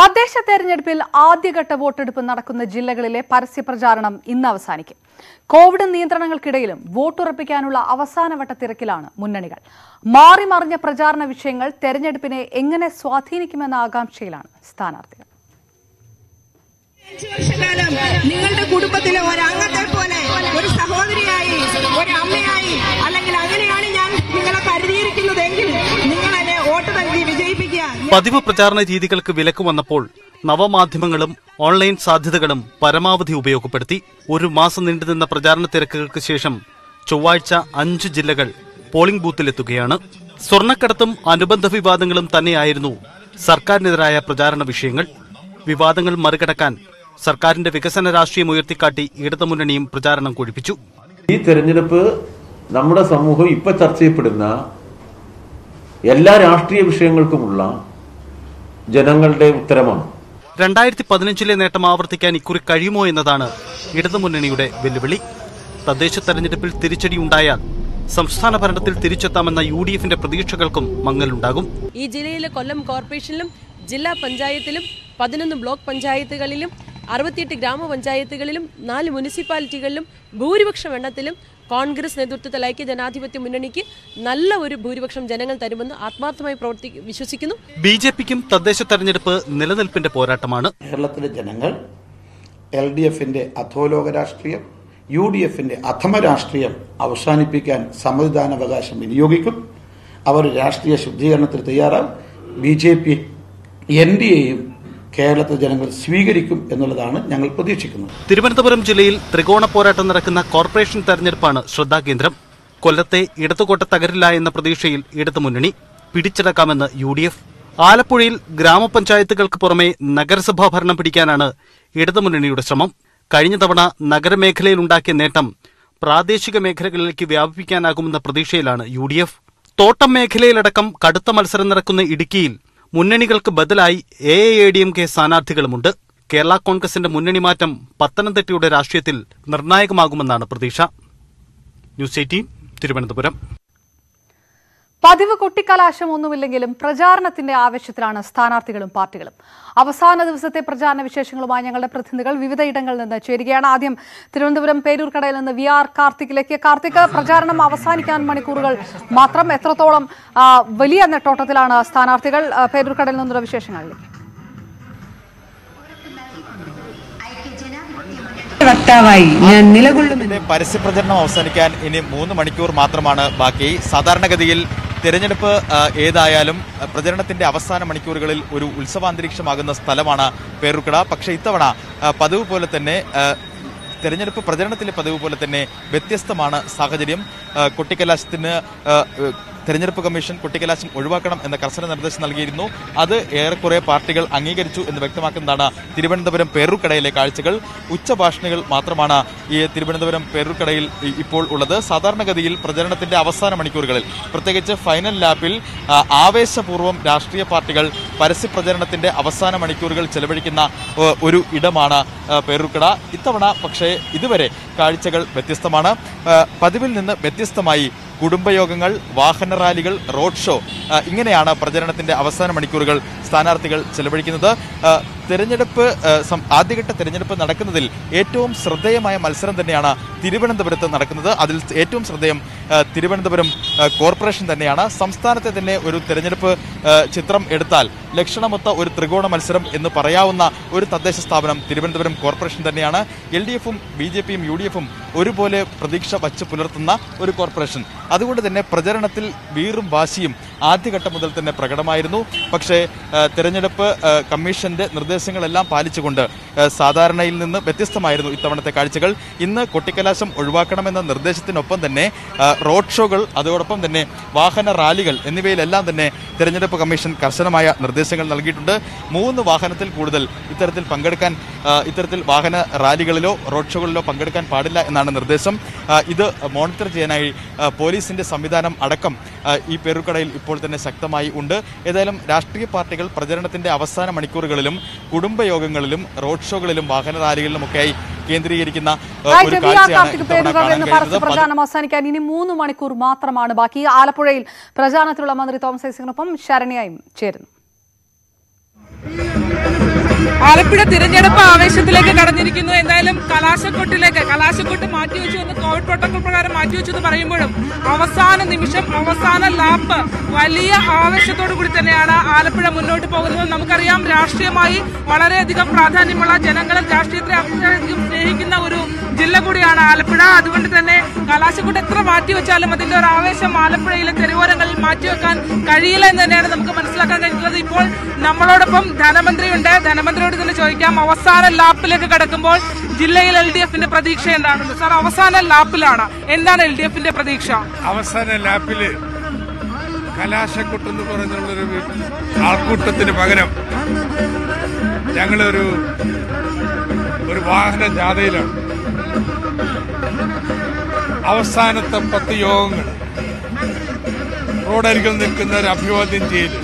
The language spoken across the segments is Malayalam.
തദ്ദേശ തെരഞ്ഞെടുപ്പിൽ ആദ്യഘട്ട വോട്ടെടുപ്പ് നടക്കുന്ന ജില്ലകളിലെ പരസ്യപ്രചാരണം ഇന്ന് അവസാനിക്കും കോവിഡ് നിയന്ത്രണങ്ങൾക്കിടയിലും വോട്ടുറപ്പിക്കാനുള്ള അവസാനവട്ട തിരക്കിലാണ് മുന്നണികൾ മാറി മറിഞ്ഞ പ്രചാരണ വിഷയങ്ങൾ തെരഞ്ഞെടുപ്പിനെ എങ്ങനെ സ്വാധീനിക്കുമെന്ന ആകാംക്ഷയിലാണ് സ്ഥാനാർത്ഥികൾ അഞ്ച് വർഷക്കാലം നിങ്ങളുടെ കുടുംബത്തിലെ ഒരംഗത്തെ പോലെ ഒരു സഹോദരിയായി ഒരു അമ്മയായി അല്ലെങ്കിൽ അങ്ങനെയാണ് ഞാൻ നിങ്ങളെ കരുതിയിരിക്കുന്നതെങ്കിൽ നിങ്ങൾ എന്നെ വോട്ട് നൽകി വിജയിപ്പിക്കുക പതിവ് പ്രചാരണ രീതികൾക്ക് വിലക്ക് വന്നപ്പോൾ നവമാധ്യമങ്ങളും ഓൺലൈൻ സാധ്യതകളും പരമാവധി ഉപയോഗപ്പെടുത്തി ഒരു മാസം നീണ്ടുനിന്ന പ്രചാരണ തിരക്കുകൾക്ക് ശേഷം ചൊവ്വാഴ്ച അഞ്ച് ജില്ലകൾ പോളിംഗ് ബൂത്തിലെത്തുകയാണ് സ്വർണ്ണക്കടത്തും അനുബന്ധ വിവാദങ്ങളും തന്നെയായിരുന്നു സർക്കാരിനെതിരായ പ്രചാരണ വിഷയങ്ങൾ വിവാദങ്ങൾ മറികടക്കാൻ സർക്കാരിന്റെ വികസന രാഷ്ട്രീയം ഉയർത്തിക്കാട്ടി ഇടതുമുന്നണിയും പ്രചാരണം കൊഴിപ്പിച്ചു ഈ തെരഞ്ഞെടുപ്പ് നമ്മുടെ സമൂഹം ഇപ്പൊ ചർച്ച ചെയ്യപ്പെടുന്ന എല്ലാ രാഷ്ട്രീയ വിഷയങ്ങൾക്കുമുള്ള ജനങ്ങളുടെ ഉത്തരമാണ് രണ്ടായിരത്തി പതിനഞ്ചിലെ നേട്ടം ആവർത്തിക്കാൻ ഇക്കുറി കഴിയുമോ എന്നതാണ് ഇടതുമുന്നണിയുടെ വെല്ലുവിളി തദ്ദേശ തെരഞ്ഞെടുപ്പിൽ തിരിച്ചടിയുണ്ടായാൽ സംസ്ഥാന ഭരണത്തിൽ തിരിച്ചെത്താമെന്ന യു ഡി എഫിന്റെ പ്രതീക്ഷകൾക്കും മങ്ങലുണ്ടാകും ഈ ജില്ലയിലെ കൊല്ലം കോർപ്പറേഷനിലും ജില്ലാ പഞ്ചായത്തിലും പതിനൊന്ന് ബ്ലോക്ക് പഞ്ചായത്തുകളിലും അറുപത്തിയെട്ട് ഗ്രാമപഞ്ചായത്തുകളിലും നാല് മുനിസിപ്പാലിറ്റികളിലും ഭൂരിപക്ഷം എണ്ണത്തിലും കോൺഗ്രസ് നേതൃത്വത്തിൽ ഐക്യ ജനാധിപത്യ മുന്നണിക്ക് നല്ല ഒരു ഭൂരിപക്ഷം ജനങ്ങൾ തരുമെന്ന് ആത്മാർത്ഥമായി പ്രവർത്തി വിശ്വസിക്കുന്നു ബി ജെ പിക്കും തദ്ദേശ തെരഞ്ഞെടുപ്പ് നിലനിൽപ്പിന്റെ പോരാട്ടമാണ് കേരളത്തിലെ ജനങ്ങൾ എൽ ഡി എഫിന്റെ അധോലോക രാഷ്ട്രീയം യു ഡി എഫിന്റെ അധമ രാഷ്ട്രീയം അവസാനിപ്പിക്കാൻ സമ്മതിദാനാവകാശം വിനിയോഗിക്കും അവർ രാഷ്ട്രീയ ശുദ്ധീകരണത്തിന് തയ്യാറാവും B J P N D എയും കേരളത്തിലെ ജനങ്ങൾ സ്വീകരിക്കും എന്നുള്ളതാണ് ഞങ്ങൾ പ്രതീക്ഷിക്കുന്നത് തിരുവനന്തപുരം ജില്ലയിൽ ത്രികോണ പോരാട്ടം നടക്കുന്ന കോർപ്പറേഷൻ തെരഞ്ഞെടുപ്പാണ് ശ്രദ്ധാകേന്ദ്രം കൊല്ലത്തെ ഇടതുകോട്ട തകരില്ല എന്ന പ്രതീക്ഷയിൽ ഇടതുമുന്നണി പിടിച്ചടക്കാമെന്ന് യു ഡി എഫ് ആലപ്പുഴയിൽ ഗ്രാമപഞ്ചായത്തുകൾക്ക് പുറമെ നഗരസഭാ ഭരണം പിടിക്കാനാണ് ഇടതുമുന്നണിയുടെ ശ്രമം കഴിഞ്ഞ തവണ നഗരമേഖലയിലുണ്ടാക്കിയ നേട്ടം പ്രാദേശിക മേഖലകളിലേക്ക് വ്യാപിപ്പിക്കാനാകുമെന്ന പ്രതീക്ഷയിലാണ് യു ഡി എഫ് തോട്ടം മേഖലയിലടക്കം കടുത്ത മത്സരം നടക്കുന്ന ഇടുക്കിയിൽ മുന്നണികൾക്ക് ബദലായി A A D M K സ്ഥാനാർത്ഥികളുമുണ്ട് കേരള കോൺഗ്രസിന്റെ മുന്നണി മാറ്റം പത്തനംതിട്ടയുടെ രാഷ്ട്രീയത്തിൽ നിർണായകമാകുമെന്നാണ് പ്രതീക്ഷ ന്യൂസ് എയ്റ്റീൻ തിരുവനന്തപുരം പതിവ് കൊട്ടിക്കലാശം ഒന്നുമില്ലെങ്കിലും പ്രചാരണത്തിന്റെ ആവേശത്തിലാണ് സ്ഥാനാർത്ഥികളും പാർട്ടികളും അവസാന ദിവസത്തെ പ്രചാരണ വിശേഷങ്ങളുമായി ഞങ്ങളുടെ പ്രതിനിധികൾ വിവിധ ഇടങ്ങളിൽ നിന്ന് ചേരുകയാണ് ആദ്യം തിരുവനന്തപുരം പേരൂർക്കടയിൽ നിന്ന് വി ആർ കാർത്തിക്കിലേക്ക് കാർത്തിക് പ്രചാരണം അവസാനിക്കാൻ മണിക്കൂറുകൾ മാത്രം എത്രത്തോളം ആ, വലിയ നെട്ടോട്ടത്തിലാണ് സ്ഥാനാർത്ഥികൾ ആ, പേരൂർക്കടയിൽ നിന്നുള്ള വിശേഷങ്ങളിലേക്ക് വക്താവായി ഞാൻ നിലകൊള്ളുമെന്ന് ഇതിന്റെ പരസ്യപ്രചരണം അവസാനിക്കാൻ ഇനി മൂന്ന് മണിക്കൂർ മാത്രമാണ് ബാക്കി സാധാരണഗതിയിൽ തിരഞ്ഞെടുപ്പ് ആ, ഏതായാലും ആ, പ്രചരണത്തിന്റെ അവസാന മണിക്കൂറുകളിൽ ഒരു ഉത്സവാന്തരീക്ഷമാകുന്ന സ്ഥലമാണ് പേരുക്കട പക്ഷേ ഇത്തവണ ആ, പതിവ് പോലെ തന്നെ ആ, തെരഞ്ഞെടുപ്പ് പ്രചരണത്തിലെ പതിവ് പോലെ തന്നെ വ്യത്യസ്തമാണ് സാഹചര്യം ആ, കൊട്ടിക്കലാശത്തിന് ആ, ഏ, തെരഞ്ഞെടുപ്പ് കമ്മീഷൻ കുട്ടിക്കലാശം ഒഴിവാക്കണം എന്ന കർശന നിർദ്ദേശം നൽകിയിരുന്നു അത് ഏറെക്കുറെ പാർട്ടികൾ അംഗീകരിച്ചു എന്ന് വ്യക്തമാക്കുന്നതാണ് തിരുവനന്തപുരം പേരൂർക്കടയിലെ കാഴ്ചകൾ ഉച്ചഭാഷണികൾ മാത്രമാണ് ഈ തിരുവനന്തപുരം പേരൂർക്കടയിൽ ഇ- ഇപ്പോൾ ഉള്ളത് സാധാരണഗതിയിൽ പ്രചരണത്തിന്റെ അവസാന മണിക്കൂറുകളിൽ പ്രത്യേകിച്ച് ഫൈനൽ ലാപ്പിൽ ആ, ആവേശപൂർവ്വം രാഷ്ട്രീയ പാർട്ടികൾ പരസ്യ പ്രചരണത്തിന്റെ അവസാന മണിക്കൂറുകൾ ചെലവഴിക്കുന്ന ഏ, ഒരു ഇടമാണ് ആ, പേരൂർക്കട ഇത്തവണ പക്ഷേ ഇതുവരെ കാഴ്ചകൾ വ്യത്യസ്തമാണ് ആ, പതിവിൽ നിന്ന് വ്യത്യസ്തമായി കുടുംബയോഗങ്ങൾ വാഹന റാലികൾ റോഡ് ഷോ ആ, ഇങ്ങനെയാണ് പ്രചരണത്തിന്റെ അവസാന മണിക്കൂറുകൾ സ്ഥാനാർത്ഥികൾ ചെലവഴിക്കുന്നത് ആ, തെരഞ്ഞെടുപ്പ് ആ, സം- ആദ്യഘട്ട തെരഞ്ഞെടുപ്പ് നടക്കുന്നതിൽ ഏറ്റവും ശ്രദ്ധേയമായ മത്സരം തന്നെയാണ് തിരുവനന്തപുരത്ത് നടക്കുന്നത് അതിൽ ഏറ്റവും ശ്രദ്ധേയം ആ, തിരുവനന്തപുരം ആ, കോർപ്പറേഷൻ തന്നെയാണ് സംസ്ഥാനത്തെ തന്നെ ഒരു തെരഞ്ഞെടുപ്പ് ആ, ചിത്രം എടുത്താൽ ലക്ഷണമൊത്ത ഒരു ത്രികോണ മത്സരം എന്ന് പറയാവുന്ന ഒരു തദ്ദേശ സ്ഥാപനം തിരുവനന്തപുരം കോർപ്പറേഷൻ തന്നെയാണ് എൽ ഡി എഫും ബി ജെ പിയും യു ഡി എഫും ഒരുപോലെ പ്രതീക്ഷ വച്ച് പുലർത്തുന്ന ഒരു കോർപ്പറേഷൻ അതുകൊണ്ട് തന്നെ പ്രചരണത്തിൽ വീറും വാശിയും ആദ്യഘട്ടം മുതൽ തന്നെ പ്രകടമായിരുന്നു പക്ഷേ ആ, തെരഞ്ഞെടുപ്പ് ആ, കമ്മീഷന്റെ നിർദ്ദേശങ്ങളെല്ലാം പാലിച്ചുകൊണ്ട് ആ, സാധാരണയിൽ നിന്ന് വ്യത്യസ്തമായിരുന്നു ഇത്തവണത്തെ കാഴ്ചകൾ ഇന്ന് കൊട്ടിക്കലാശം ഒഴിവാക്കണമെന്ന നിർദ്ദേശത്തിനൊപ്പം തന്നെ ആ, റോഡ് ഷോകൾ അതോടൊപ്പം തന്നെ വാഹന റാലികൾ എന്നിവയിലെല്ലാം തന്നെ തെരഞ്ഞെടുപ്പ് കമ്മീഷൻ കർശനമായ നിർദ്ദേശങ്ങൾ നൽകിയിട്ടുണ്ട് മൂന്ന് വാഹനത്തിൽ കൂടുതൽ ഇത്തരത്തിൽ പങ്കെടുക്കാൻ ആ, ഇത്തരത്തിൽ വാഹന റാലികളിലോ റോഡ് ഷോകളിലോ പങ്കെടുക്കാൻ പാടില്ല എന്നാണ് നിർദ്ദേശം ആ, ഇത് മോണിറ്റർ ചെയ്യാനായി ആ, പോലീസിന്റെ സംവിധാനം അടക്കം ആ, ഈ പേരുക്കടയിൽ ഇപ്പോൾ തന്നെ ശക്തമായി ഉണ്ട് ഏതായാലും രാഷ്ട്രീയ പാർട്ടികൾ പ്രചരണത്തിന്റെ അവസാന മണിക്കൂറുകളിലും കുടുംബയോഗങ്ങളിലും റോഡ് ഷോകളിലും വാഹന റാലികളിലുമൊക്കെയായി കേന്ദ്രീകരിക്കുന്ന ആ, റൈറ്റ്, ഒരു വി ആർ കാഴ്ചയാണ് കാർത്തിക് ഇത്തവണ പേരുകളിൽ കാണാൻ നിന്ന് കഴിയുന്നത് പരസ്യ പ്രചാരണം അവസാനിക്കാൻ ഇനി മൂന്ന് മണിക്കൂർ മാത്രമാണ് ബാക്കി ആലപ്പുഴയിൽ പ്രചാരണത്തിലുള്ള മന്ത്രി തോമസ് ഐസക്കിനൊപ്പം ശരണ്യയും ചേരുന്നു ആലപ്പുഴ തിരഞ്ഞെടുപ്പ് ആവേശത്തിലേക്ക് കടന്നിരിക്കുന്നു എന്തായാലും കലാശക്കൊട്ടിലേക്ക് കലാശക്കൊട്ട് മാറ്റിവെച്ചു എന്ന് കോവിഡ് പ്രോട്ടോകോൾ പ്രകാരം മാറ്റിവെച്ചു എന്ന് പറയുമ്പോഴും അവസാന നിമിഷം അവസാന ലാപ്പ് വലിയ ആവേശത്തോടു കൂടി തന്നെയാണ് ആലപ്പുഴ മുന്നോട്ട് പോകുന്നത് നമുക്കറിയാം രാഷ്ട്രീയമായി വളരെയധികം പ്രാധാന്യമുള്ള ജനങ്ങൾ രാഷ്ട്രീയത്തെ അത്രയധികം സ്നേഹിക്കുന്ന ഒരു ജില്ല കൂടിയാണ് ആലപ്പുഴ അതുകൊണ്ട് തന്നെ കലാശക്കൊട്ട് എത്ര മാറ്റിവെച്ചാലും അതിന്റെ ഒരു ആവേശം ആലപ്പുഴയിലെ തെരുവോരങ്ങളിൽ മാറ്റിവെക്കാൻ കഴിയില്ല എന്ന് തന്നെയാണ് നമുക്ക് മനസ്സിലാക്കാൻ കഴിയുന്നത് ഇപ്പോൾ നമ്മളോടൊപ്പം ധനമന്ത്രിയുണ്ട് ധനമന്ത്രിയോട് തന്നെ ചോദിക്കാം അവസാന ലാപ്പിലേക്ക് കടക്കുമ്പോൾ ജില്ലയിൽ എൽ ഡി എഫിന്റെ പ്രതീക്ഷ എന്താണെന്ന് സാർ അവസാന ലാപ്പിലാണ് എന്താണ് എൽ ഡി എഫിന്റെ പ്രതീക്ഷ അവസാന ലാപ്പില് കലാശക്കൊട്ടെന്ന് പറഞ്ഞുള്ളൊരു ആൾക്കൂട്ടത്തിന് പകരം ഞങ്ങളൊരു ഒരു വാഹന ജാഥയിലാണ് അവസാനത്തെ പത്ത് യോഗങ്ങൾ റോഡരികിൽ നിൽക്കുന്നവർ അഭിവാദ്യം ചെയ്ത്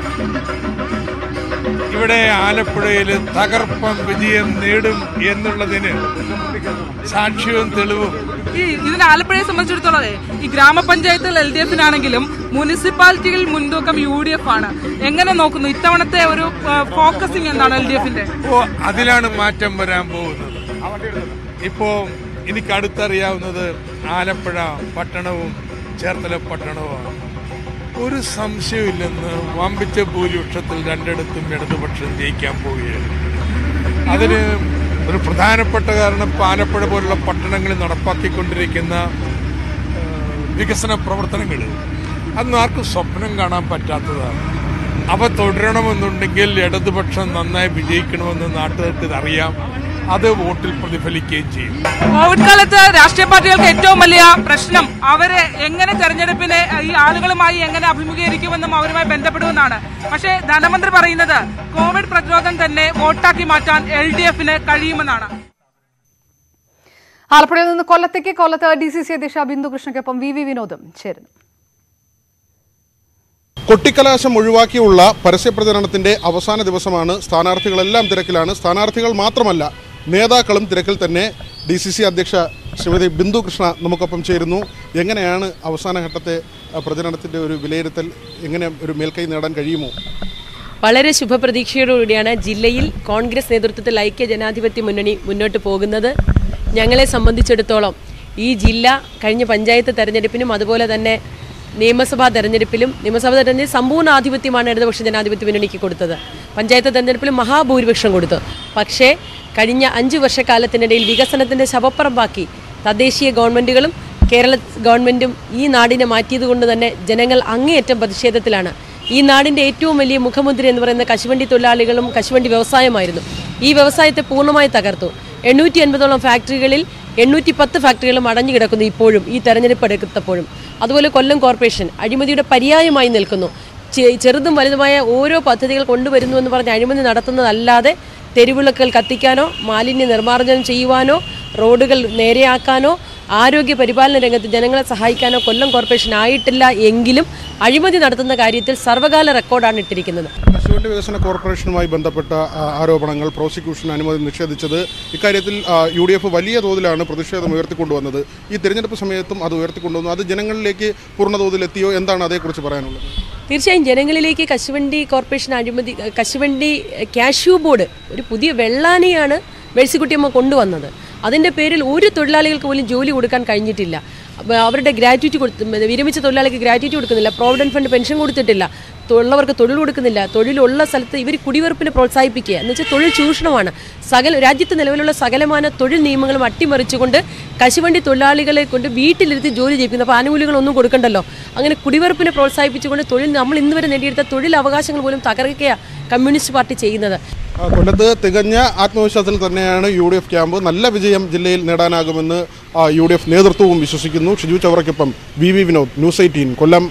ഇവിടെ ആലപ്പുഴയിൽ തകർപ്പൻ വിജയം നേടും എന്നുള്ളതിന് സാക്ഷ്യവും തെളിവും ഈ ഇതിന് ആലപ്പുഴയെ സംബന്ധിച്ചിടത്തോളം ഈ ഗ്രാമപഞ്ചായത്തുകൾ എൽ ഡി എഫിനാണെങ്കിലും മുനിസിപ്പാലിറ്റിയിൽ മുൻതൂക്കം യു ഡി എഫ് ആണ് എങ്ങനെ നോക്കുന്നു ഇത്തവണത്തെ ഒരു ഫോക്കസിംഗ് എന്താണ് എൽ ഡി എഫിന്റെ ഇപ്പോ അതിലാണ് മാറ്റം വരാൻ പോകുന്നത് ഇപ്പോ എനിക്ക് അടുത്തറിയാവുന്നത് ആലപ്പുഴ പട്ടണവും ചേർത്തല പട്ടണവുമാണ് ഒരു സംശയമില്ലെന്ന് വമ്പിച്ച ഭൂരിപക്ഷത്തിൽ രണ്ടിടത്തും ഇടതുപക്ഷം ജയിക്കാൻ പോവുകയാണ് അതിന് ഒരു പ്രധാനപ്പെട്ട കാരണം ഇപ്പൊ ആലപ്പുഴ പോലുള്ള പട്ടണങ്ങളിൽ നടപ്പാക്കിക്കൊണ്ടിരിക്കുന്ന ആ, വികസന പ്രവർത്തനങ്ങൾ അതൊന്നും ആർക്കും സ്വപ്നം കാണാൻ പറ്റാത്തതാണ് അവ തുടരണമെന്നുണ്ടെങ്കിൽ ഇടതുപക്ഷം നന്നായി വിജയിക്കണമെന്ന് നാട്ടുകാർക്ക് ഇതറിയാം അത് വോട്ടിൽ പ്രതിഫലിക്കുകയും ചെയ്യും കോവിഡ് കാലത്ത് രാഷ്ട്രീയ പാർട്ടികൾക്ക് ഏറ്റവും വലിയ പ്രശ്നം അവര് എങ്ങനെ തെരഞ്ഞെടുപ്പിനെ ഈ ആളുകളുമായി എങ്ങനെ അഭിമുഖീകരിക്കുമെന്നും അവരുമായി ബന്ധപ്പെടുമെന്നാണ് പക്ഷേ ധനമന്ത്രി പറയുന്നത് കോവിഡ് പ്രതിരോധം തന്നെ വോട്ടാക്കി മാറ്റാൻ എൽ ഡി എഫിന് കഴിയുമെന്നാണ് ആലപ്പുഴയിൽ നിന്ന് കൊല്ലത്തേക്ക് കൊല്ലത്ത് ഡി സി സി അധ്യക്ഷ ബിന്ദു കൃഷ്ണയ്ക്കൊപ്പം വി വി വിനോദും ചേരുന്നു കൊട്ടിക്കലാശം ഒഴിവാക്കിയുള്ള പരസ്യപ്രചരണത്തിന്റെ അവസാന ദിവസമാണ് സ്ഥാനാർത്ഥികളെല്ലാം തിരക്കിലാണ് സ്ഥാനാർത്ഥികൾ മാത്രമല്ല നേതാക്കളും തിരക്കിൽ തന്നെ ഡി സി സി അധ്യക്ഷ ശ്രീമതി ബിന്ദു കൃഷ്ണ നമുക്കൊപ്പം ചേരുന്നു എങ്ങനെയാണ് അവസാന ഘട്ടത്തെ ആ, പ്രചരണത്തിന്റെ ഒരു വിലയിരുത്തൽ എങ്ങനെ ഒരു മേൽക്കൈ നേടാൻ കഴിയുമോ വളരെ ശുഭപ്രതീക്ഷയോടുകൂടിയാണ് ജില്ലയിൽ കോൺഗ്രസ് നേതൃത്വത്തിൽ ഐക്യ ജനാധിപത്യ മുന്നണി മുന്നോട്ട് പോകുന്നത് ഞങ്ങളെ സംബന്ധിച്ചിടത്തോളം ഈ ജില്ല കഴിഞ്ഞ പഞ്ചായത്ത് തെരഞ്ഞെടുപ്പിനും അതുപോലെ തന്നെ നിയമസഭാ തെരഞ്ഞെടുപ്പിലും നിയമസഭാ തെരഞ്ഞെടുപ്പിൽ സമ്പൂർണ്ണ ആധിപത്യമാണ് ഇടതുപക്ഷ ജനാധിപത്യ മുന്നണിക്ക് കൊടുത്തത് പഞ്ചായത്ത് തെരഞ്ഞെടുപ്പിലും മഹാഭൂരിപക്ഷം കൊടുത്തു പക്ഷേ കഴിഞ്ഞ അഞ്ച് വർഷക്കാലത്തിനിടയിൽ വികസനത്തിൻ്റെ ശവപ്പറമ്പാക്കി തദ്ദേശീയ ഗവൺമെൻറ്റുകളും കേരള ഗവൺമെൻറ്റും ഈ നാടിനെ മാറ്റിയത് കൊണ്ട് തന്നെ ജനങ്ങൾ അങ്ങേയറ്റം പ്രതിഷേധത്തിലാണ് ഈ നാടിൻ്റെ ഏറ്റവും വലിയ മുഖമുദ്ര എന്ന് പറയുന്ന കശുവണ്ടി തൊഴിലാളികളും കശുവണ്ടി വ്യവസായമായിരുന്നു ഈ വ്യവസായത്തെ പൂർണ്ണമായി തകർത്തു എണ്ണൂറ്റി അൻപതോളം ഫാക്ടറികളിൽ എണ്ണൂറ്റി പത്ത് ഫാക്ടറികളും അടഞ്ഞു കിടക്കുന്നു ഇപ്പോഴും ഈ തെരഞ്ഞെടുപ്പ് എടുത്തപ്പോഴും അതുപോലെ കൊല്ലം കോർപ്പറേഷൻ അഴിമതിയുടെ പര്യായമായി നിൽക്കുന്നു ചെ- ചെറുതും വലുതുമായ ഓരോ പദ്ധതികൾ കൊണ്ടുവരുന്നു എന്ന് പറഞ്ഞ് അഴിമതി നടത്തുന്നതല്ലാതെ തെരുവിളക്കുകൾ കത്തിക്കാനോ മാലിന്യ നിർമ്മാർജ്ജനം ചെയ്യുവാനോ റോഡുകൾ നേരെയാക്കാനോ ആരോഗ്യ പരിപാലന രംഗത്ത് ജനങ്ങളെ സഹായിക്കാനോ കൊല്ലം കോർപ്പറേഷൻ ആയിട്ടില്ല എങ്കിലും അഴിമതി നടത്തുന്ന കാര്യത്തിൽ സർവകാല റെക്കോർഡാണ് ഇട്ടിരിക്കുന്നത് കശുവണ്ടി വികസന കോർപ്പറേഷനുമായി ബന്ധപ്പെട്ട ആ, ആരോപണങ്ങൾ പ്രോസിക്യൂഷൻ അനുമതി നിഷേധിച്ചത് ഇക്കാര്യത്തിൽ ആ, യു ഡി എഫ് വലിയ തോതിലാണ് പ്രതിഷേധം ഉയർത്തിക്കൊണ്ടുവന്നത് ഈ തിരഞ്ഞെടുപ്പ് സമയത്തും അത് ഉയർത്തിക്കൊണ്ടുവന്നു അത് ജനങ്ങളിലേക്ക് പൂർണ്ണതോതിൽ എത്തിയോ എന്താണ് അതേക്കുറിച്ച് പറയാനുള്ളത് തീർച്ചയായും ജനങ്ങളിലേക്ക് കശുവണ്ടി കോർപ്പറേഷൻ അഴിമതി കശുവണ്ടി കാഷ്യൂ ബോർഡ് ഒരു പുതിയ വെള്ളാനിയാണ് മേഴ്സിക്കുട്ടിയമ്മ കൊണ്ടുവന്നത് അതിൻ്റെ പേരിൽ ഒരു തൊഴിലാളികൾക്ക് പോലും ജോലി കൊടുക്കാൻ കഴിഞ്ഞിട്ടില്ല അപ്പൊ അവരുടെ ഗ്രാറ്റുവിറ്റി കൊടുത്ത് വിരമിച്ച തൊഴിലാളിക്ക് ഗ്രാറ്റുവിറ്റി കൊടുക്കുന്നില്ല പ്രോവിഡന്റ് ഫണ്ട് പെൻഷൻ കൊടുത്തിട്ടില്ല ഉള്ളവർക്ക് തൊഴിൽ കൊടുക്കുന്നില്ല തൊഴിലുള്ള സ്ഥലത്ത് ഇവർ കുടിവെറുപ്പിനെ പ്രോത്സാഹിപ്പിക്കുക എന്ന് വെച്ചാൽ തൊഴിൽ ചൂഷണമാണ് സകല രാജ്യത്ത് നിലവിലുള്ള സകലമാന തൊഴിൽ നിയമങ്ങളും അട്ടിമറിച്ചുകൊണ്ട് കശുവണ്ടി തൊഴിലാളികളെ കൊണ്ട് വീട്ടിലിരുത്തി ജോലി ചെയ്യിക്കുന്നു അപ്പോൾ ആനുകൂല്യങ്ങളൊന്നും കൊടുക്കണ്ടല്ലോ അങ്ങനെ കുടിവെറുപ്പിനെ പ്രോത്സാഹിപ്പിച്ചുകൊണ്ട് തൊഴിൽ നമ്മൾ ഇന്ന് വരെ നേടിയെടുത്ത തൊഴിൽ അവകാശങ്ങൾ പോലും തകർക്കുകയാണ് കമ്മ്യൂണിസ്റ്റ് പാർട്ടി ചെയ്യുന്നത് ആ, കൊല്ലത്ത് തികഞ്ഞ ആത്മവിശ്വാസത്തിൽ തന്നെയാണ് യു ഡി എഫ് ക്യാമ്പ് നല്ല വിജയം ജില്ലയിൽ നേടാനാകുമെന്ന് ആ, യു ഡി എഫ് നേതൃത്വവും വിശ്വസിക്കുന്നു ഷിജു ചവറയ്ക്കൊപ്പം V V Vinod news eighteen Kollam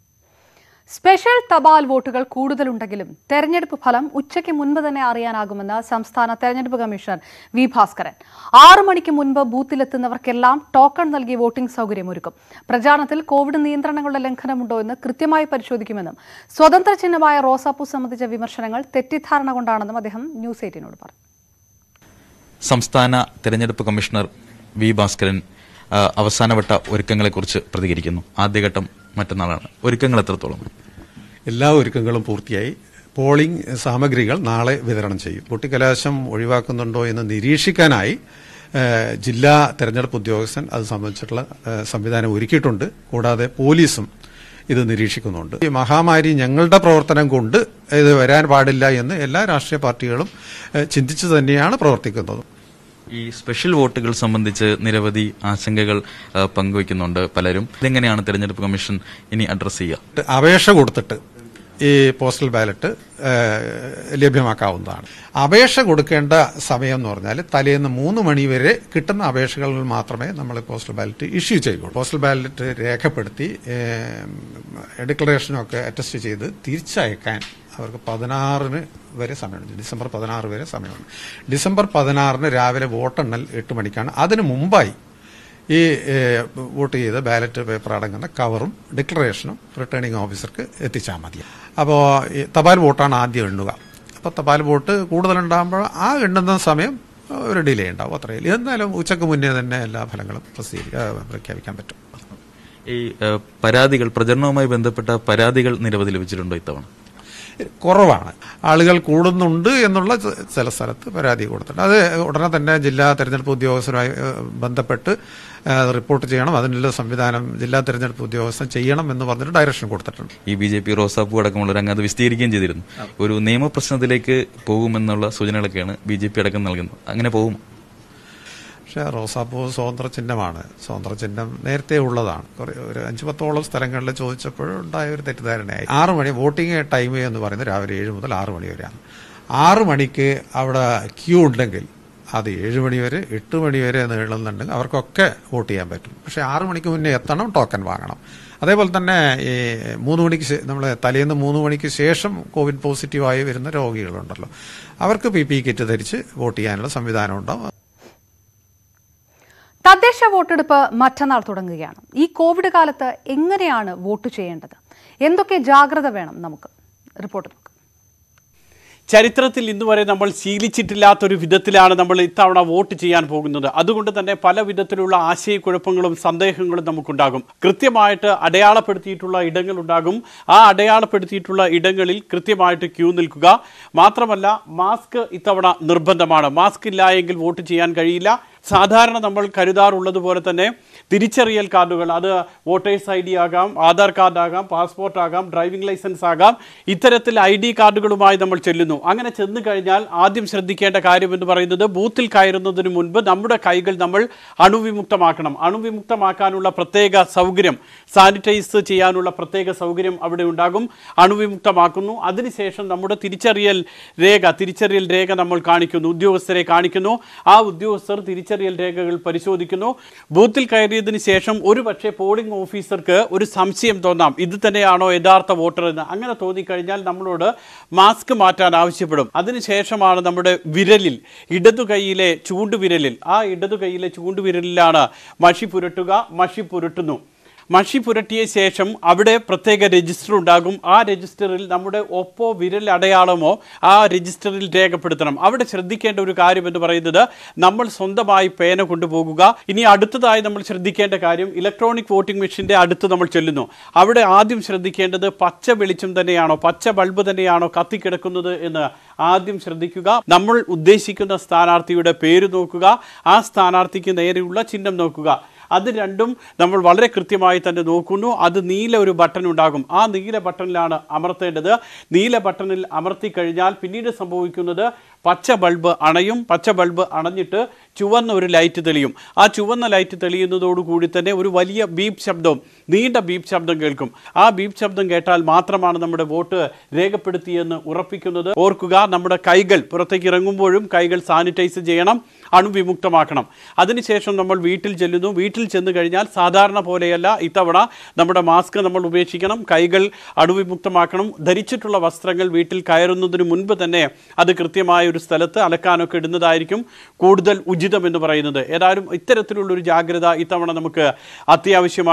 special തപാൽ വോട്ടുകൾ കൂടുതലുണ്ടെങ്കിലും തെരഞ്ഞെടുപ്പ് ഫലം ഉച്ചയ്ക്ക് മുൻപ് തന്നെ അറിയാനാകുമെന്ന് സംസ്ഥാന തെരഞ്ഞെടുപ്പ് കമ്മീഷണർ വി ഭാസ്കരൻ ആറു മണിക്ക് മുൻപ് ബൂത്തിലെത്തുന്നവർക്കെല്ലാം ടോക്കൺ നൽകി വോട്ടിംഗ് സൗകര്യമൊരുക്കും പ്രചാരണത്തിൽ കോവിഡ് നിയന്ത്രണങ്ങളുടെ ലംഘനമുണ്ടോ എന്ന് കൃത്യമായി പരിശോധിക്കുമെന്നും സ്വതന്ത്ര ചിഹ്നമായ റോസാപ്പൂ സംബന്ധിച്ച വിമർശനങ്ങൾ തെറ്റിദ്ധാരണ കൊണ്ടാണെന്നും അദ്ദേഹം ന്യൂസ് എയ്റ്റീനോട് പറഞ്ഞു സംസ്ഥാന തെരഞ്ഞെടുപ്പ് കമ്മീഷണർ വി ഭാസ്കരൻ ആ, അവസാനവട്ട ഒരുക്കങ്ങളെക്കുറിച്ച് പ്രതികരിക്കുന്നു ആദ്യഘട്ടം മറ്റന്നാളാണ് ഒരുക്കങ്ങൾ എത്രത്തോളം എല്ലാ ഒരുക്കങ്ങളും പൂർത്തിയായി പോളിംഗ് സാമഗ്രികൾ നാളെ വിതരണം ചെയ്യും കൊട്ടിക്കലാശം ഒഴിവാക്കുന്നുണ്ടോ എന്ന് നിരീക്ഷിക്കാനായി ഏഹ്, ജില്ലാ തെരഞ്ഞെടുപ്പ് ഉദ്യോഗസ്ഥൻ അത് സംബന്ധിച്ചിട്ടുള്ള ഏഹ്, സംവിധാനം ഒരുക്കിയിട്ടുണ്ട് കൂടാതെ പോലീസും ഇത് നിരീക്ഷിക്കുന്നുണ്ട് ഈ മഹാമാരി ഞങ്ങളുടെ പ്രവർത്തനം കൊണ്ട് ഇത് വരാൻ പാടില്ല എന്ന് എല്ലാ രാഷ്ട്രീയ പാർട്ടികളും ഏഹ്, ചിന്തിച്ചു തന്നെയാണ് പ്രവർത്തിക്കുന്നത് ഈ സ്പെഷ്യൽ വോട്ടുകൾ സംബന്ധിച്ച് നിരവധി ആശങ്കകൾ ആ, പങ്കുവയ്ക്കുന്നുണ്ട് പലരും ഇതെങ്ങനെയാണ് തെരഞ്ഞെടുപ്പ് കമ്മീഷൻ ഇനി അഡ്രസ് ചെയ്യുക അപേക്ഷ കൊടുത്തിട്ട് ഈ പോസ്റ്റൽ ബാലറ്റ് ഏഹ്, ലഭ്യമാക്കാവുന്നതാണ് അപേക്ഷ കൊടുക്കേണ്ട സമയം എന്ന് പറഞ്ഞാൽ തലേന്ന് മൂന്ന് മണി വരെ കിട്ടുന്ന അപേക്ഷകളിൽ മാത്രമേ നമ്മൾ പോസ്റ്റൽ ബാലറ്റ് ഇഷ്യൂ ചെയ്യുള്ളൂ പോസ്റ്റൽ ബാലറ്റ് രേഖപ്പെടുത്തി ഏഹ്, ഡിക്ലറേഷനൊക്കെ അറ്റസ്റ്റ് ചെയ്ത് തിരിച്ചയക്കാൻ അവർക്ക് പതിനാറിന് വരെ സമയമുണ്ട് ഡിസംബർ പതിനാറ് വരെ സമയമുണ്ട് ഡിസംബർ പതിനാറിന് രാവിലെ വോട്ടെണ്ണൽ എട്ട് മണിക്കാണ് അതിനു മുമ്പായി ഈ ഏഹ്, വോട്ട് ചെയ്ത ബാലറ്റ് പേപ്പർ അടങ്ങുന്ന കവറും ഡിക്ലറേഷനും റിട്ടേണിംഗ് ഓഫീസർക്ക് എത്തിച്ചാൽ മതി അപ്പോൾ ഈ തപാൽ വോട്ടാണ് ആദ്യം എണ്ണുക അപ്പോൾ തപാൽ വോട്ട് കൂടുതലുണ്ടാകുമ്പോൾ ആ എണ്ണുന്ന സമയം ഒരു ഡിലേ ഉണ്ടാവും അത്രയും എന്നാലും ഉച്ചക്ക് മുന്നേ തന്നെ എല്ലാ ഫലങ്ങളും പ്രസിദ്ധീ ഏഹ്, പ്രഖ്യാപിക്കാൻ പറ്റും ഈ ആ, പരാതികൾ പ്രചരണവുമായി ബന്ധപ്പെട്ട പരാതികൾ നിരവധി ലഭിച്ചിട്ടുണ്ടോ ഇത്തവണ കുറവാണ് ആളുകൾ കൂടുന്നുണ്ട് എന്നുള്ള ച- ചില സ്ഥലത്ത് പരാതി കൊടുത്തിട്ടുണ്ട് അത് ഉടനെ തന്നെ ജില്ലാ തെരഞ്ഞെടുപ്പ് ഉദ്യോഗസ്ഥരുമായി ഏഹ്, ബന്ധപ്പെട്ട് ഏഹ്, റിപ്പോർട്ട് ചെയ്യണം അതിനുള്ള സംവിധാനം ജില്ലാ തെരഞ്ഞെടുപ്പ് ഉദ്യോഗസ്ഥൻ ചെയ്യണം എന്ന് പറഞ്ഞിട്ട് ഡയറക്ഷൻ കൊടുത്തിട്ടുണ്ട് ഈ ബി ജെ പി റോസാപ്പൂ അടക്കമുള്ളവർ അങ്ങ് അത് വിശദീകരിക്കുകയും ചെയ്തിരുന്നു ഒരു നിയമപ്രശ്നത്തിലേക്ക് പോകുമെന്നുള്ള സൂചനകളൊക്കെയാണ് ബി ജെ പി അടക്കം നൽകുന്നത് അങ്ങനെ പോകും പക്ഷേ റോസാപ്പൂ സ്വതന്ത്ര ചിഹ്നമാണ് സ്വതന്ത്ര ചിഹ്നം നേരത്തെ ഉള്ളതാണ് കുറെ ഒരു അഞ്ച് പത്തോളം സ്ഥലങ്ങളിൽ ചോദിച്ചപ്പോൾ ഉണ്ടായ ഒരു തെറ്റിദ്ധാരണയായി ആറ് മണി വോട്ടിംഗ് ടൈം എന്ന് പറയുന്നത് രാവിലെ ഏഴ് മുതൽ ആറ് മണി വരെയാണ് ആറ് മണിക്ക് അവിടെ ക്യൂ ഉണ്ടെങ്കിൽ അത് ഏഴ് മണി വരെ എട്ട് മണി വരെ നീളുന്നുണ്ടെങ്കിൽ അവർക്കൊക്കെ വോട്ട് ചെയ്യാൻ പറ്റും പക്ഷേ ആറ് മണിക്ക് മുന്നേ എത്തണം ടോക്കൺ വാങ്ങണം അതേപോലെ തന്നെ ഈ മൂന്ന് മണിക്ക് നമ്മൾ തലേന്ന് മൂന്ന് മണിക്ക് ശേഷം കോവിഡ് പോസിറ്റീവായി വരുന്ന രോഗികളുണ്ടല്ലോ അവർക്ക് പി പി കിറ്റ് ധരിച്ച് വോട്ട് ചെയ്യാനുള്ള സംവിധാനം ഉണ്ടാവും തദ്ദേശ വോട്ടെടുപ്പ് മറ്റന്നാൾ തുടങ്ങുകയാണ് ഈ കോവിഡ് കാലത്ത് എങ്ങനെയാണ് വോട്ട് ചെയ്യേണ്ടത് എന്തൊക്കെ ജാഗ്രത വേണം നമുക്ക് റിപ്പോർട്ട് നോക്കാം ചരിത്രത്തിൽ ഇന്നുവരെ നമ്മൾ ശീലിച്ചിട്ടില്ലാത്തൊരു വിധത്തിലാണ് നമ്മൾ ഇത്തവണ വോട്ട് ചെയ്യാൻ പോകുന്നത് അതുകൊണ്ട് തന്നെ പല വിധത്തിലുള്ള ആശയക്കുഴപ്പങ്ങളും സന്ദേഹങ്ങളും നമുക്കുണ്ടാകും കൃത്യമായിട്ട് അടയാളപ്പെടുത്തിയിട്ടുള്ള ഇടങ്ങളുണ്ടാകും ആ അടയാളപ്പെടുത്തിയിട്ടുള്ള ഇടങ്ങളിൽ കൃത്യമായിട്ട് ക്യൂ നിൽക്കുക മാത്രമല്ല മാസ്ക് ഇത്തവണ നിർബന്ധമാണ് മാസ്ക് ഇല്ല എങ്കിൽ വോട്ട് ചെയ്യാൻ കഴിയില്ല സാധാരണ നമ്മൾ കരുതാറുള്ളത് പോലെ തന്നെ തിരിച്ചറിയൽ കാർഡുകൾ അത് വോട്ടേഴ്സ് ഐ ഡി ആകാം ആധാർ കാർഡ് ആകാം പാസ്പോർട്ട് ആകാം ഡ്രൈവിംഗ് ലൈസൻസ് ആകാം ഇത്തരത്തിൽ ഐ ഡി കാർഡുകളുമായി നമ്മൾ ചെല്ലുന്നു അങ്ങനെ ചെന്ന് കഴിഞ്ഞാൽ ആദ്യം ശ്രദ്ധിക്കേണ്ട കാര്യം എന്ന് പറയുന്നത് ബൂത്തിൽ കയറുന്നതിന് മുൻപ് നമ്മുടെ കൈകൾ നമ്മൾ അണുവിമുക്തമാക്കണം അണുവിമുക്തമാക്കാനുള്ള പ്രത്യേക സൗകര്യം സാനിറ്റൈസ് ചെയ്യാനുള്ള പ്രത്യേക സൗകര്യം അവിടെ ഉണ്ടാകും അണുവിമുക്തമാക്കുന്നു അതിനുശേഷം നമ്മുടെ തിരിച്ചറിയൽ രേഖ തിരിച്ചറിയൽ രേഖ നമ്മൾ കാണിക്കുന്നു ഉദ്യോഗസ്ഥരെ കാണിക്കുന്നു ആ ഉദ്യോഗസ്ഥർ തിരിച്ചറിയൽ രേഖകൾ പരിശോധിക്കുന്നു ബൂത്തിൽ കയറിയതിന് ശേഷം ഒരു പക്ഷേ പോളിംഗ് ഓഫീസർക്ക് ഒരു സംശയം തോന്നാം ഇത് തന്നെയാണോ യഥാർത്ഥ വോട്ടർ എന്ന് അങ്ങനെ തോന്നിക്കഴിഞ്ഞാൽ നമ്മളോട് മാസ്ക് മാറ്റാൻ ആവശ്യപ്പെടും അതിനുശേഷമാണ് നമ്മുടെ വിരലിൽ ഇടതു കൈയിലെ ചൂണ്ടുവിരലിൽ ആ ഇടതു കൈയിലെ ചൂണ്ടുവിരലിലാണ് മഷി പുരട്ടുക മഷി പുരട്ടുന്നു മഷി പുരട്ടിയ ശേഷം അവിടെ പ്രത്യേക രജിസ്റ്റർ ഉണ്ടാകും ആ രജിസ്റ്ററിൽ നമ്മുടെ ഒപ്പോ വിരൽ അടയാളമോ ആ രജിസ്റ്ററിൽ രേഖപ്പെടുത്തണം അവിടെ ശ്രദ്ധിക്കേണ്ട ഒരു കാര്യം എന്ന് പറയുന്നത് നമ്മൾ സ്വന്തമായി പേന കൊണ്ടുപോകുക ഇനി അടുത്തതായി നമ്മൾ ശ്രദ്ധിക്കേണ്ട കാര്യം ഇലക്ട്രോണിക് വോട്ടിംഗ് മെഷീന്റെ അടുത്ത് നമ്മൾ ചെല്ലുന്നു അവിടെ ആദ്യം ശ്രദ്ധിക്കേണ്ടത് പച്ച വെളിച്ചം തന്നെയാണോ പച്ച ബൾബ് തന്നെയാണോ കത്തിക്കിടക്കുന്നത് എന്ന് ആദ്യം ശ്രദ്ധിക്കുക നമ്മൾ ഉദ്ദേശിക്കുന്ന സ്ഥാനാർത്ഥിയുടെ പേര് നോക്കുക ആ സ്ഥാനാർത്ഥിക്ക് നേരെയുള്ള ചിഹ്നം നോക്കുക അത് രണ്ടും നമ്മൾ വളരെ കൃത്യമായി തന്നെ നോക്കുന്നു അത് നീല ഒരു ബട്ടൺ ഉണ്ടാകും ആ നീല ബട്ടണിലാണ് അമർത്തേണ്ടത് നീല ബട്ടണിൽ അമർത്തി കഴിഞ്ഞാൽ പിന്നീട് സംഭവിക്കുന്നത് പച്ച ബൾബ് അണയും പച്ച ബൾബ് അണഞ്ഞിട്ട് ചുവന്ന ഒരു ലൈറ്റ് തെളിയും ആ ചുവന്ന ലൈറ്റ് തെളിയുന്നതോടുകൂടി തന്നെ ഒരു വലിയ ബീപ് ശബ്ദവും നീണ്ട ബീപ് ശബ്ദം കേൾക്കും ആ ബീപ് ശബ്ദം കേട്ടാൽ മാത്രമാണ് നമ്മുടെ വോട്ട് രേഖപ്പെടുത്തിയെന്ന് ഉറപ്പിക്കുന്നത് ഓർക്കുക നമ്മുടെ കൈകൾ പുറത്തേക്ക് ഇറങ്ങുമ്പോഴും കൈകൾ സാനിറ്റൈസ് ചെയ്യണം അണുവിമുക്തമാക്കണം അതിനുശേഷം നമ്മൾ വീട്ടിൽ ചെല്ലുന്നു വീട്ടിൽ ചെന്ന് കഴിഞ്ഞാൽ സാധാരണ പോലെയല്ല ഇത്തവണ നമ്മുടെ മാസ്ക് നമ്മൾ ഉപേക്ഷിക്കണം കൈകൾ അണുവിമുക്തമാക്കണം ധരിച്ചിട്ടുള്ള വസ്ത്രങ്ങൾ വീട്ടിൽ കയറുന്നതിന് മുൻപ് തന്നെ അത് കൃത്യമായ ഒരു സ്ഥലത്ത് അലക്കാനൊക്കെ ഇടുന്നതായിരിക്കും കൂടുതൽ ഉചിതം എന്ന് പറയുന്നത് ഏതായാലും ഇത്തരത്തിലുള്ളൊരു ജാഗ്രത ഇത്തവണ നമുക്ക് അത്യാവശ്യമാണ്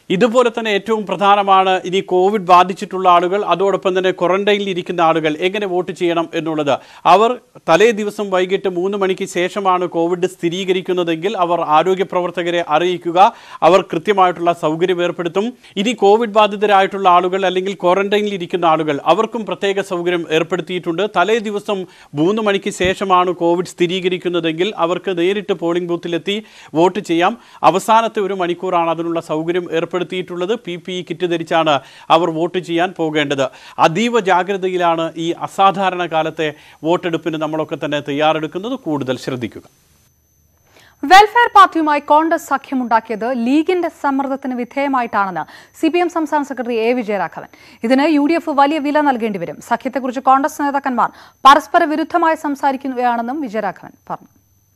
ഇതുപോലെ തന്നെ ഏറ്റവും പ്രധാനമാണ് ഇനി കോവിഡ് ബാധിച്ചിട്ടുള്ള ആളുകൾ അതോടൊപ്പം തന്നെ ക്വാറന്റൈനിൽ ഇരിക്കുന്ന ആളുകൾ എങ്ങനെ വോട്ട് ചെയ്യണം എന്നുള്ളത് അവർ തലേ ദിവസം വൈകിട്ട് മൂന്ന് മണിക്ക് ശേഷമാണ് കോവിഡ് സ്ഥിരീകരിക്കുന്നതെങ്കിൽ അവർ ആരോഗ്യ പ്രവർത്തകരെ അറിയിക്കുക അവർ കൃത്യമായിട്ടുള്ള സൗകര്യം ഏർപ്പെടുത്തും ഇനി കോവിഡ് ബാധിതരായിട്ടുള്ള ആളുകൾ അല്ലെങ്കിൽ ക്വാറന്റൈനിൽ ഇരിക്കുന്ന ആളുകൾ അവർക്കും പ്രത്യേക സൗകര്യം ഏർപ്പെടുത്തിയിട്ടുണ്ട് തലേ ദിവസം മൂന്ന് മണിക്ക് ശേഷമാണ് കോവിഡ് സ്ഥിരീകരിക്കുന്നതെങ്കിൽ അവർക്ക് നേരിട്ട് പോളിംഗ് ബൂത്തിലെത്തി വോട്ട് ചെയ്യാം അവസാനത്തെ ഒരു മണിക്കൂറാണ് അതിനുള്ള സൗകര്യം ഏർപ്പെടുത്തിയിട്ടുള്ളത് പി പി ഇ കിറ്റ് ധരിച്ചാണ് അവർ വോട്ട് ചെയ്യാൻ പോകേണ്ടത് അതീവ ജാഗ്രതയിലാണ് ഈ അസാധാരണ കാലത്തെ വോട്ടെടുപ്പിന് നമ്മളൊക്കെ തന്നെ തയ്യാറെടുക്കുന്നത് കൂടുതൽ ശ്രദ്ധിക്കുക വെൽഫെയർ പാർട്ടിയുമായി കോൺഗ്രസ് സഖ്യമുണ്ടാക്കിയത് ലീഗിന്റെ സമ്മർദ്ദത്തിന് വിധേയമായിട്ടാണെന്ന് സി പി എം സംസ്ഥാന സെക്രട്ടറി എ വിജയരാഘവൻ ഇതിന് യു ഡി എഫ് വലിയ വില നൽകേണ്ടി വരും സഖ്യത്തെക്കുറിച്ച് കോൺഗ്രസ് നേതാക്കന്മാർ പരസ്പര വിരുദ്ധമായി സംസാരിക്കുകയാണെന്നും വിജയരാഘവൻ പറഞ്ഞു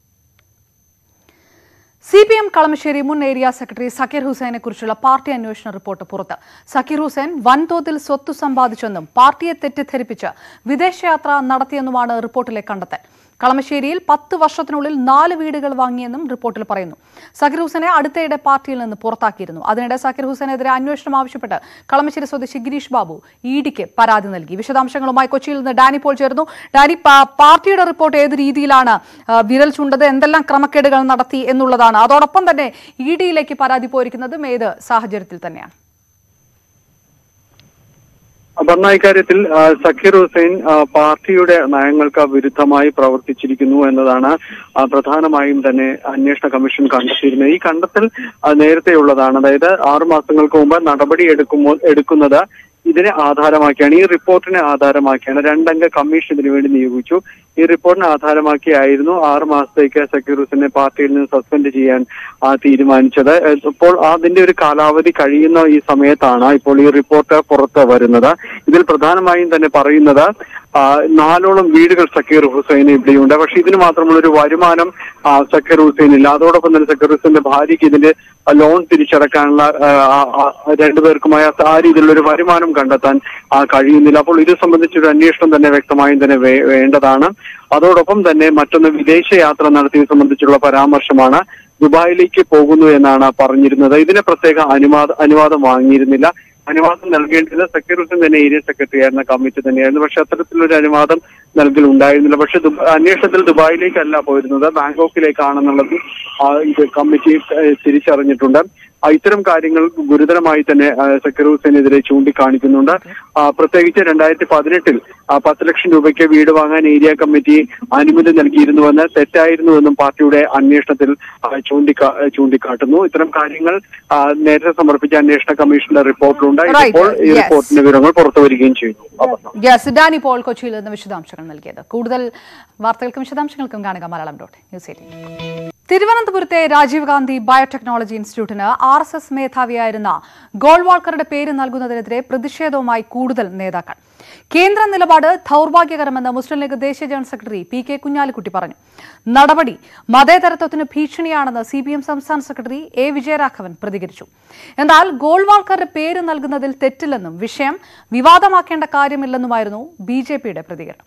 സി പി എം കളമശ്ശേരി മുൻ ഏരിയ സെക്രട്ടറി സക്കീർ ഹുസൈനെ കുറിച്ചുള്ള പാർട്ടി അന്വേഷണ റിപ്പോർട്ട് പുറത്ത് സക്കീർ ഹുസൈൻ വൻതോതിൽ സ്വത്ത് സമ്പാദിച്ചെന്നും പാർട്ടിയെ തെറ്റിദ്ധരിപ്പിച്ച് വിദേശയാത്ര നടത്തിയെന്നുമാണ് റിപ്പോർട്ടിലെ കണ്ടെത്തൽ കളമശ്ശേരിയിൽ പത്ത് വർഷത്തിനുള്ളിൽ നാല് വീടുകൾ വാങ്ങിയെന്നും റിപ്പോർട്ടിൽ പറയുന്നു സക്കീർ ഹുസൈനെ അടുത്തയിടെ പാർട്ടിയിൽ നിന്ന് പുറത്താക്കിയിരുന്നു അതിനിടെ സക്കീർ ഹുസൈനെതിരെ അന്വേഷണം ആവശ്യപ്പെട്ട് കളമശ്ശേരി സ്വദേശി ഗിരീഷ് ബാബു ഇഡിക്ക് പരാതി നൽകി വിശദാംശങ്ങളുമായി കൊച്ചിയിൽ നിന്ന് ഡാനി പോൾ ചേർന്നു ഡാനി പാ- പാർട്ടിയുടെ റിപ്പോർട്ട് ഏത് രീതിയിലാണ് ആ, വിരൽ ചൂണ്ടത് എന്തെല്ലാം ക്രമക്കേടുകൾ നടത്തി എന്നുള്ളതാണ് അതോടൊപ്പം തന്നെ ഇ ഡിയിലേക്ക് പരാതി പോയിരിക്കുന്നതും ഏത് സാഹചര്യത്തിൽ തന്നെയാണ് അപർണ ഇക്കാര്യത്തിൽ ആ, സക്കീർ ഹുസൈൻ ആ, പാർട്ടിയുടെ നയങ്ങൾക്ക് വിരുദ്ധമായി പ്രവർത്തിച്ചിരിക്കുന്നു എന്നതാണ് ആ, പ്രധാനമായും തന്നെ അന്വേഷണ കമ്മീഷൻ കണ്ടെത്തിയിരുന്നത് ഈ കണ്ടെത്തൽ ആ, നേരത്തെയുള്ളതാണ് അതായത് ആറു മാസങ്ങൾക്ക് മുമ്പ് നടപടി എടുക്കുമ്പോൾ എടുക്കുന്നത് ഇതിനെ ആധാരമാക്കിയാണ് ഈ റിപ്പോർട്ടിനെ ആധാരമാക്കിയാണ് രണ്ടംഗ കമ്മീഷൻ ഇതിനു വേണ്ടി നിയോഗിച്ചു ഈ റിപ്പോർട്ടിനെ ആധാരമാക്കിയായിരുന്നു ആറ് മാസത്തേക്ക് സക്കീർ ഹുസൈനെ പാർട്ടിയിൽ നിന്ന് സസ്പെൻഡ് ചെയ്യാൻ ആ, തീരുമാനിച്ചത് ഏഹ് ഇപ്പോൾ അതിന്റെ ഒരു കാലാവധി കഴിയുന്ന ഈ സമയത്താണ് ഇപ്പോൾ ഈ റിപ്പോർട്ട് പുറത്ത് വരുന്നത് ഇതിൽ പ്രധാനമായും തന്നെ പറയുന്നത് ആ, നാലോളം വീടുകൾ സക്കീർ ഹുസൈന് ഇവിടെയുണ്ട് പക്ഷെ ഇതിന് മാത്രമുള്ള ഒരു വരുമാനം ആ, സക്കീർ ഹുസൈനില്ല അതോടൊപ്പം തന്നെ സക്കീർ ഹുസൈന്റെ ഭാര്യയ്ക്ക് ഇതിന്റെ ലോൺ തിരിച്ചടക്കാനുള്ള ആ, ആ, ആ, രണ്ടുപേർക്കുമായ ആ രീതിയിലുള്ള ഒരു വരുമാനം കണ്ടെത്താൻ ആ, കഴിയുന്നില്ല അപ്പോൾ ഇത് സംബന്ധിച്ചൊരു അന്വേഷണം തന്നെ വ്യക്തമായും തന്നെ വേ- വേണ്ടതാണ് അതോടൊപ്പം തന്നെ മറ്റൊന്ന് വിദേശയാത്ര നടത്തിയത് സംബന്ധിച്ചുള്ള പരാമർശമാണ് ദുബായിലേക്ക് പോകുന്നു എന്നാണ് പറഞ്ഞിരുന്നത് ഇതിന് പ്രത്യേക അനുവാദ അനുവാദം വാങ്ങിയിരുന്നില്ല അനുവാദം നൽകേണ്ടത് സക്കീർ ഹുസൈൻ തന്നെ ഏരിയ സെക്രട്ടറി ആയിരുന്ന കമ്മിറ്റി തന്നെയായിരുന്നു പക്ഷെ അത്തരത്തിലൊരു അനുവാദം നൽകൽ ഉണ്ടായിരുന്നില്ല പക്ഷെ ദുബ- അന്വേഷണത്തിൽ ദുബായിലേക്കല്ല പോയിരുന്നത് ബാങ്കോക്കിലേക്കാണെന്നുള്ളത് ആ, ഇത് കമ്മിറ്റി ഏഹ്, തിരിച്ചറിഞ്ഞിട്ടുണ്ട് ആ, ഇത്തരം കാര്യങ്ങൾ ഗുരുതരമായി തന്നെ ആ, സക്കീർ ഹുസൈനെതിരെ ചൂണ്ടിക്കാണിക്കുന്നുണ്ട് ആ, പ്രത്യേകിച്ച് രണ്ടായിരത്തി പതിനെട്ടിൽ പത്ത് ലക്ഷം രൂപയ്ക്ക് വീട് വാങ്ങാൻ ഏരിയ കമ്മിറ്റി അനുമതി നൽകിയിരുന്നുവെന്ന് തെറ്റായിരുന്നുവെന്നും പാർട്ടിയുടെ അന്വേഷണത്തിൽ ആ, ചൂണ്ടിക്കാ ചൂണ്ടിക്കാട്ടുന്നു ഇത്തരം കാര്യങ്ങൾ ആ, നേരത്തെ സമർപ്പിച്ച അന്വേഷണ കമ്മീഷന്റെ റിപ്പോർട്ടിലുണ്ട് Right. ഇപ്പോൾ ഈ Yes. റിപ്പോർട്ടിന്റെ വിവരങ്ങൾ പുറത്തു വരികയും ചെയ്തു അപർണ. യെസ് ഡാനി പോൾ കൊച്ചിയിൽ നിന്ന് വിശദാംശങ്ങൾ നൽകിയത് കൂടുതൽ വാർത്തകൾക്കും വിശദാംശങ്ങൾക്കും കാണുക മലയാളം ഡോട്ട് ന്യൂസ് എയ്റ്റീൻ തിരുവനന്തപുരത്തെ രാജീവ് ഗാന്ധി ബയോടെക്നോളജി ഇൻസ്റ്റിറ്റ്യൂട്ടിന് ആർ എസ് എസ് മേധാവിയായിരുന്ന ഗോൾവാൾക്കറുടെ പേര് നൽകുന്നതിനെതിരെ പ്രതിഷേധവുമായി കൂടുതൽ നേതാക്കൾ കേന്ദ്ര നിലപാട് ദൗർഭാഗ്യകരമെന്ന് മുസ്ലിം ലീഗ് ദേശീയ general secretary P K Kunhalikutty പറഞ്ഞു നടപടി മതേതരത്വത്തിന് ഭീഷണിയാണെന്ന് സി പി എം സംസ്ഥാന സെക്രട്ടറി എ വിജയരാഘവൻ പ്രതികരിച്ചു എന്നാൽ ഗോൾവാൾക്കറുടെ പേര് നൽകുന്നതിൽ തെറ്റില്ലെന്നും വിഷയം വിവാദമാക്കേണ്ട കാര്യമില്ലെന്നുമായിരുന്നു ബി ജെ പിയുടെ പ്രതികരണം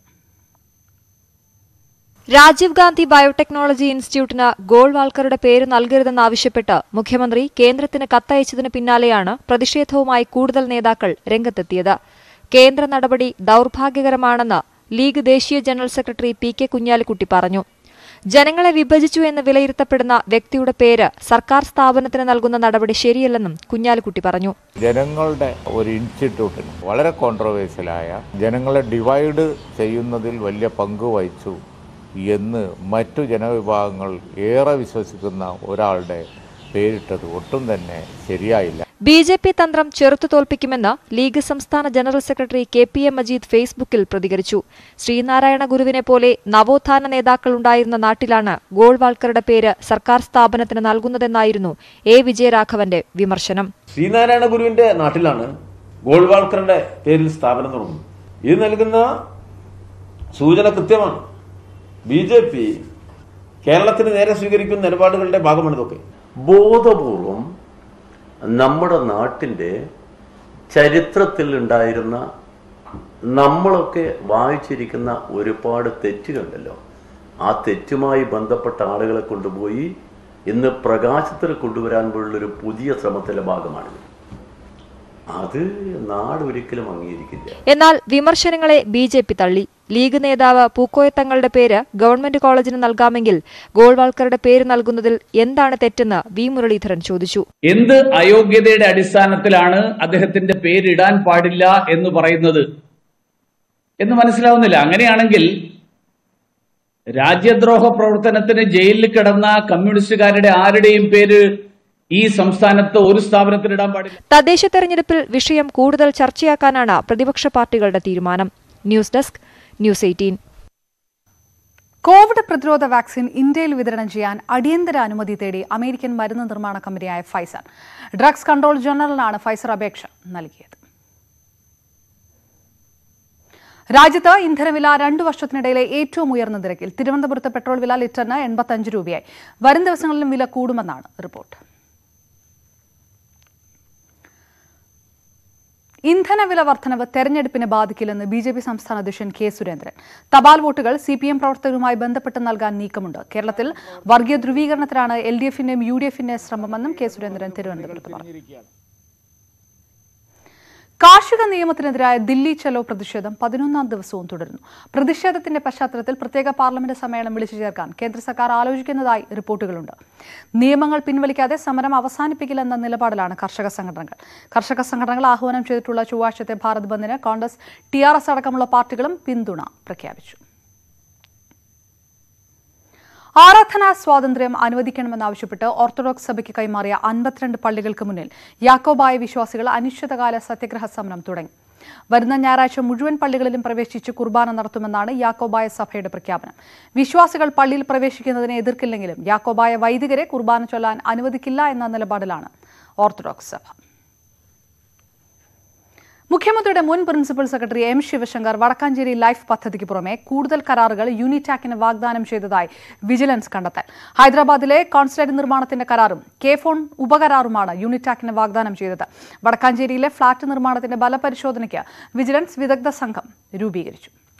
രാജീവ് ഗാന്ധി ബയോടെക്നോളജി ഇൻസ്റ്റിറ്റ്യൂട്ടിന് ഗോൾവാൾക്കറുടെ പേര് നൽകരുതെന്നാവശ്യപ്പെട്ട് മുഖ്യമന്ത്രി കേന്ദ്രത്തിന് കത്തയച്ചതിന് പിന്നാലെയാണ് പ്രതിഷേധവുമായി കൂടുതൽ നേതാക്കൾ രംഗത്തെത്തിയത് കേന്ദ്ര നടപടി ദൌർഭാഗ്യകരമാണെന്ന് ലീഗ് ദേശീയ general secretary P K Kunhalikutty പറഞ്ഞു ജനങ്ങളെ വിഭജിച്ചു എന്ന് വിലയിരുത്തപ്പെടുന്ന വ്യക്തിയുടെ പേര് സർക്കാർ സ്ഥാപനത്തിന് നൽകുന്ന നടപടി ശരിയല്ലെന്നും കുഞ്ഞാലിക്കുട്ടി പറഞ്ഞു ജനങ്ങളുടെ ഒരു ഇൻസ്റ്റിറ്റ്യൂട്ടിന് വളരെ കോൺട്രവേഴ്സ്യലായ ജനങ്ങളെ ഡിവൈഡ് ചെയ്യുന്നതിൽ വലിയ പങ്ക് വഹിച്ചു എന്ന് മറ്റു ജനവിഭാഗങ്ങൾ ഏറെ വിശ്വസിക്കുന്ന ഒരാളുടെ പേരിട്ടത് ഒട്ടും തന്നെ ശരിയായില്ല ബി ജെ പി തന്ത്രം ചെറുത്തു തോൽപ്പിക്കുമെന്ന് ലീഗ് സംസ്ഥാന general secretary K P A Majeed ഫേസ്ബുക്കിൽ പ്രതികരിച്ചു ശ്രീനാരായണ ഗുരുവിനെ പോലെ നവോത്ഥാന നേതാക്കൾ ഉണ്ടായിരുന്ന നാട്ടിലാണ് ഗോൾവാൾക്കറുടെ പേര് സർക്കാർ സ്ഥാപനത്തിന് നൽകുന്നതെന്നായിരുന്നു എ വിജയരാഘവന്റെ വിമർശനം ശ്രീനാരായണ ഗുരുവിന്റെ നാട്ടിലാണ് ഗോൾവാൾക്കറുടെ പേരിൽ സ്ഥാപനം തുടങ്ങുന്നത് ഇത് നൽകുന്ന സൂചന കൃത്യമാണ് ബി ജെ പി കേരളത്തിന് നേരെ സ്വീകരിക്കുന്ന നിലപാടുകളുടെ ഭാഗമാണ് ഇതൊക്കെ ബോധപൂർവം നമ്മുടെ നാട്ടിൻ്റെ ചരിത്രത്തിൽ ഉണ്ടായിരുന്ന നമ്മളൊക്കെ വായിച്ചിരിക്കുന്ന ഒരുപാട് തെറ്റുകളുണ്ടല്ലോ ആ തെറ്റുമായി ബന്ധപ്പെട്ട ആളുകളെ കൊണ്ടുപോയി ഇന്ന് പ്രകാശത്തിൽ കൊണ്ടുവരാൻ പോലുള്ളൊരു പുതിയ ശ്രമത്തിൻ്റെ ഭാഗമാണിത് അത് നാട് ഒരിക്കലും അംഗീകരിക്കില്ല എന്നാൽ വിമർശനങ്ങളെ ബി ജെ പി തള്ളി ലീഗ് നേതാവ് പൂക്കോയത്തങ്ങളുടെ പേര് ഗവൺമെന്റ് കോളേജിന് നൽകാമെങ്കിൽ ഗോൾവാൾക്കറുടെ പേര് നൽകുന്നതിൽ എന്താണ് തെറ്റെന്ന് വി മുരളീധരൻ ചോദിച്ചു എന്ത് അയോഗ്യതയുടെ അടിസ്ഥാനത്തിലാണ് അദ്ദേഹത്തിന്റെ പേരിടാൻ പാടില്ല എന്ന് പറയുന്നത് എന്ന് മനസ്സിലാവുന്നില്ല അങ്ങനെയാണെങ്കിൽ രാജ്യദ്രോഹ പ്രവർത്തനത്തിന് ജയിലിൽ കിടന്ന കമ്മ്യൂണിസ്റ്റുകാരുടെ ആരുടെയും പേര് ഈ സംസ്ഥാനത്ത് ഒരു സ്ഥാപനത്തിന് ഇടാൻ പാടില്ല തദ്ദേശ തെരഞ്ഞെടുപ്പിൽ വിഷയം കൂടുതൽ ചർച്ചയാക്കാനാണ് പ്രതിപക്ഷ പാർട്ടികളുടെ തീരുമാനം news desk news eighteen Covid പ്രതിരോധ വാക്സിൻ ഇന്ത്യയിൽ വിതരണം ചെയ്യാൻ അടിയന്തര അനുമതി തേടി അമേരിക്കൻ മരുന്ന് നിർമ്മാണ കമ്പനിയായ ഫൈസർ ഡ്രഗ്സ് കൺട്രോൾ ജനറലിനാണ് ഫൈസർ അപേക്ഷ നൽകിയത് രാജ്യത്ത് ഇന്ധനവില രണ്ടു വർഷത്തിനിടയിലെ ഏറ്റവും ഉയർന്ന നിരക്കിൽ തിരുവനന്തപുരത്ത് പെട്രോൾ വില ലിറ്ററിന് എൺപത്തഞ്ച് രൂപയായി വരും ദിവസങ്ങളിലും വില കൂടുമെന്നാണ് റിപ്പോർട്ട് ഇന്ധനവില വർധനവ് തെരഞ്ഞെടുപ്പിനെ ബാധിക്കില്ലെന്ന് ബി ജെ പി സംസ്ഥാന അധ്യക്ഷൻ കെ സുരേന്ദ്രൻ തപാൽ വോട്ടുകൾ സി പി എം പ്രവർത്തകരുമായി ബന്ധപ്പെട്ട് നൽകാൻ നീക്കമുണ്ട് കേരളത്തിൽ വർഗീയ ധ്രുവീകരണത്തിലാണ് എൽ ഡി എഫിന്റെയും യു ഡി എഫിന്റെയും ശ്രമമെന്നും കെ സുരേന്ദ്രൻ തിരുവനന്തപുരത്ത് പറഞ്ഞു കാർഷിക നിയമത്തിനെതിരായ ദില്ലി ചലോ പ്രതിഷേധം പതിനൊന്നാം ദിവസവും തുടരുന്നു പ്രതിഷേധത്തിന്റെ പശ്ചാത്തലത്തിൽ പ്രത്യേക പാർലമെന്റ് സമ്മേളനം വിളിച്ചു ചേർക്കാൻ കേന്ദ്ര സർക്കാർ ആലോചിക്കുന്നതായി റിപ്പോർട്ടുകളുണ്ട് നിയമങ്ങൾ പിൻവലിക്കാതെ സമരം അവസാനിപ്പിക്കില്ലെന്ന നിലപാടിലാണ് കർഷക സംഘടനകൾ കർഷക സംഘടനകൾ ആഹ്വാനം ചെയ്തിട്ടുള്ള ചൊവ്വാഴ്ചത്തെ ഭാരത് ബന്ദിന് കോൺഗ്രസ് ടി ആർ എസ് അടക്കമുള്ള പാർട്ടികളും പിന്തുണ പ്രഖ്യാപിച്ചു ആരാധനാ സ്വാതന്ത്ര്യം അനുവദിക്കണമെന്നാവശ്യപ്പെട്ട് ഓർത്തഡോക്സ് സഭയ്ക്ക് കൈമാറിയ അൻപത്തിരണ്ട് പള്ളികൾക്ക് മുന്നിൽ യാക്കോബായ വിശ്വാസികൾ അനിശ്ചിതകാല സത്യഗ്രഹ സമരം തുടങ്ങി വരുന്ന ഞായറാഴ്ച മുഴുവൻ പള്ളികളിലും പ്രവേശിച്ച് കുർബാന നടത്തുമെന്നാണ് യാക്കോബായ സഭയുടെ പ്രഖ്യാപനം വിശ്വാസികൾ പള്ളിയിൽ പ്രവേശിക്കുന്നതിനെ എതിർക്കില്ലെങ്കിലും യാക്കോബായ വൈദികരെ കുർബാന ചൊല്ലാൻ അനുവദിക്കില്ല എന്ന നിലപാടിലാണ് ഓർത്തഡോക്സ് സഭ മുഖ്യമന്ത്രിയുടെ മുൻ principal secretary M Sivasankar Vadakkanchery life പദ്ധതിക്ക് പുറമെ കൂടുതൽ കരാറുകൾ യൂണിറ്റാക്കിന് വാഗ്ദാനം ചെയ്തതായി വിജിലൻസ് കണ്ടെത്തൽ ഹൈദരാബാദിലെ കോൺസുലേറ്റ് നിർമ്മാണത്തിന്റെ കരാറും കെ ഫോൺ ഉപകരാറുമാണ് യൂണിറ്റാക്കിന് വാഗ്ദാനം ചെയ്തത് വടക്കാഞ്ചേരിയിലെ ഫ്ളാറ്റ് നിർമ്മാണത്തിന്റെ ബലപരിശോധനയ്ക്ക് വിജിലൻസ് വിദഗ്ധ സംഘം രൂപീകരിച്ചു